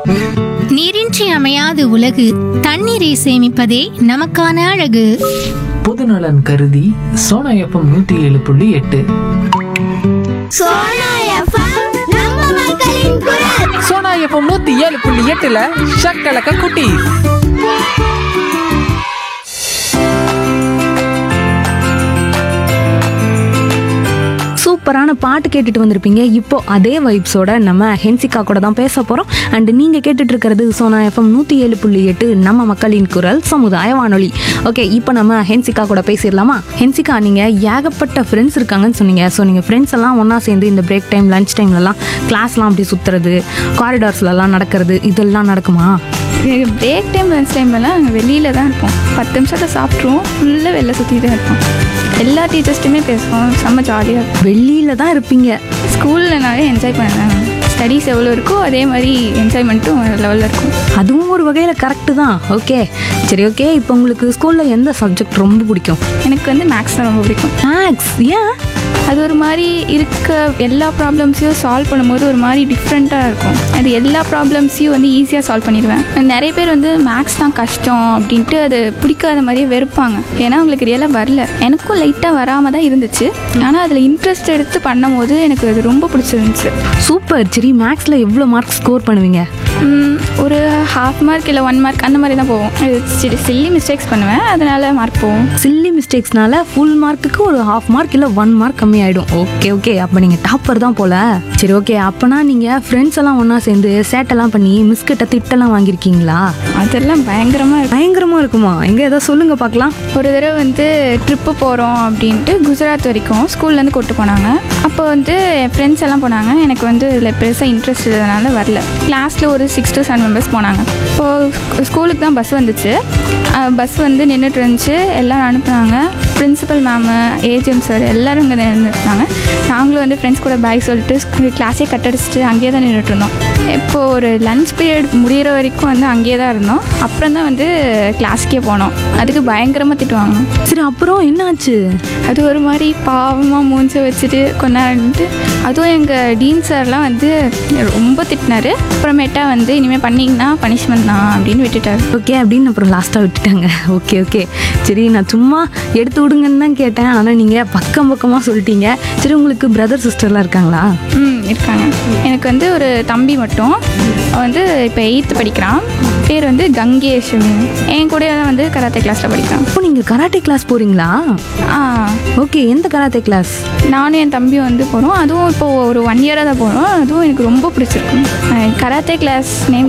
நீரின்றி அமையாது உலகு தண்ணீரை சேமிப்பதே நமக்கான அழகு பொதுநலன் கருதி சோனா எஃப்எம் நூத்தி ஏழு புள்ளி எட்டு சோனா எஃப்எம் நம்ம மக்களின் குரல் சோனா எஃப்எம் நூத்தி ஏழு புள்ளி எட்டுல ஷக்கலக்க குட்டி சூப்பரான பாட்டு கேட்டுட்டு வந்திருப்பீங்க இப்போ அதே வைப்ஸோட நம்ம ஹென்சிகா கூட தான் பேச போகிறோம் அண்ட் நீங்கள் கேட்டுட்டு இருக்கிறது சோனா எஃப்எம் நூற்றி ஏழு புள்ளி எட்டு நம்ம மக்களின் குரல் சமுதாய வானொலி ஓகே இப்போ நம்ம ஹென்சிகா கூட பேசிடலாமா ஹென்சிகா நீங்கள் ஏகப்பட்ட ஃப்ரெண்ட்ஸ் இருக்காங்கன்னு சொன்னீங்க ஸோ நீங்கள் ஃப்ரெண்ட்ஸ் எல்லாம் ஒன்றா சேர்ந்து இந்த பிரேக் டைம் லஞ்ச் டைம்லலாம் கிளாஸ்லாம் அப்படி சுற்றுறது காரிடார்ஸ்லலாம் நடக்கிறது இதெல்லாம் நடக்குமா பிரேக் டைம் லஞ்ச் டைம்லலாம் நாங்கள் வெளியில் தான் இருப்போம் பத்து நிமிஷத்தில் சாப்பிட்ருவோம் ஃபுல்லாக வெளில சுற்றி தான் இருப்போம் எல்லா டீச்சர்ஸ்ட்டுமே பேசுவோம் செம்ம ஜாலியாக இருக்கும் வெளியில தான் இருப்பீங்க ஸ்கூல்லனாலே என்ஜாய் பண்ணுவேன் ஸ்டடீஸ் எவ்வளோ இருக்கோ அதே மாதிரி என்ஜாய்மெண்ட்டும் லெவலில் இருக்கும் அதுவும் ஒரு வகையில் கரெக்டு தான் ஓகே சரி ஓகே இப்போ உங்களுக்கு ஸ்கூலில் எந்த சப்ஜெக்ட் ரொம்ப பிடிக்கும் எனக்கு வந்து மேக்ஸ் தான் ரொம்ப பிடிக்கும் மேக்ஸ் ஏன் அது ஒரு மாதிரி இருக்க எல்லா ப்ராப்ளம்ஸையும் சால்வ் பண்ணும்போது ஒரு மாதிரி டிஃப்ரெண்ட்டாக இருக்கும் அது எல்லா ப்ராப்ளம்ஸையும் வந்து ஈஸியாக சால்வ் பண்ணிடுவேன் நிறைய பேர் வந்து மேக்ஸ் தான் கஷ்டம் அப்படின்ட்டு அது பிடிக்காத மாதிரியே வெறுப்பாங்க ஏன்னா அவங்களுக்கு ரியலாக வரல எனக்கும் லைட்டாக வராமல் தான் இருந்துச்சு ஆனால் அதில் இன்ட்ரெஸ்ட் எடுத்து பண்ணும்போது எனக்கு அது ரொம்ப பிடிச்சிருந்துச்சு சூப்பர் சரி மேக்ஸில் எவ்வளோ மார்க் ஸ்கோர் பண்ணுவீங்க உம், ஒரு ஹாஃப் மார்க் இல்லை ஒன் மார்க் அந்த மாதிரி தான் போகும் அது சரி சில்லி மிஸ்டேக்ஸ் பண்ணுவேன் அதனால மார்க் போகும் சில்லி மிஸ்டேக்ஸ்னால ஃபுல் மார்க்குக்கு ஒரு ஹாஃப் மார்க் இல்லை ஒன் மார்க் கம்மி ஆகிடும் ஓகே ஓகே அப்போ நீங்கள் டாப்பர் தான் போல சரி ஓகே அப்போனா நீங்கள் ஃப்ரெண்ட்ஸ் எல்லாம் ஒன்றா சேர்ந்து சேட்டெல்லாம் பண்ணி மிஸ்கிட்ட திட்டெல்லாம் வாங்கியிருக்கீங்களா அதெல்லாம் பயங்கரமாக இருக்கும் பயங்கரமாக இருக்குமா எங்கே ஏதாவது சொல்லுங்கள் பார்க்கலாம் ஒரு தடவை வந்து ட்ரிப்பு போகிறோம் அப்படின்ட்டு குஜராத் வரைக்கும் ஸ்கூல்லேருந்து கூப்பிட்டு போனாங்க அப்போ வந்து என் ஃப்ரெண்ட்ஸ் எல்லாம் போனாங்க எனக்கு வந்து இதில் பெருசாக இன்ட்ரெஸ்ட் இருந்ததுனால வரல கிளாஸில் ஒரு சிக்ஸ் டு செவன் மெம்பர்ஸ் போனாங்க இப்போது ஸ்கூலுக்கு தான் பஸ் வந்துச்சு பஸ் வந்து நின்றுட்டு இருந்துச்சு எல்லோரும் அனுப்புனாங்க பிரின்சிபல் மேமு ஏஜிஎம் சார் எல்லோரும் இங்கே நின்றுருந்தாங்க நாங்களும் வந்து ஃப்ரெண்ட்ஸ் கூட பாய் சொல்லிட்டு கிளாஸே கட் அடிச்சிட்டு அங்கேயே தான் நின்றுட்டு இருந்தோம் இப்போது ஒரு லஞ்ச் பீரியட் முடிகிற வரைக்கும் வந்து அங்கேயே தான் இருந்தோம் அப்புறம் தான் வந்து கிளாஸ்க்கே போனோம் அதுக்கு பயங்கரமாக திட்டுவாங்க சரி அப்புறம் என்னாச்சு அது ஒரு மாதிரி பாவமாக மூஞ்ச வச்சுட்டு கொஞ்ச நேரம் இருந்துட்டு அதுவும் எங்கள் டீன் சார்லாம் வந்து ரொம்ப திட்டினாரு அப்புறமேட்டா வந்து இனிமேல் பண்ணிங்கன்னா பனிஷ்மெண்ட் தான் அப்படின்னு விட்டுட்டாரு ஓகே அப்படின்னு அப்புறம் லாஸ்ட்டாக விட்டுட்டாங்க ஓகே ஓகே சரி நான் சும்மா எடுத்து விடுங்கன்னு தான் கேட்டேன் ஆனால் நீங்கள் பக்கம் பக்கமாக சொல்லிட்டீங்க சரி உங்களுக்கு பிரதர் சிஸ்டர்லாம் இருக்காங்களா ம் இருக்காங்க எனக்கு வந்து ஒரு தம்பி மட்டும் அவன் வந்து இப்போ எயித்து படிக்கிறான் பேர் வந்து கங்கேஷ் அப்படின்னு. என் கூட தான் வந்து கராத்தே கிளாஸில் படிக்கிறான் அப்போ நீங்கள் கராட்டே கிளாஸ் போகிறீங்களா ஆ ஓகே எந்த கராத்தே கிளாஸ் நானும் என் தம்பியும் வந்து போகிறோம் அதுவும் இப்போ ஒரு ஒன் இயராக தான் போகிறோம் அதுவும் எனக்கு ரொம்ப பிடிச்சிருக்கு கராத்தே கிளாஸ் நேம்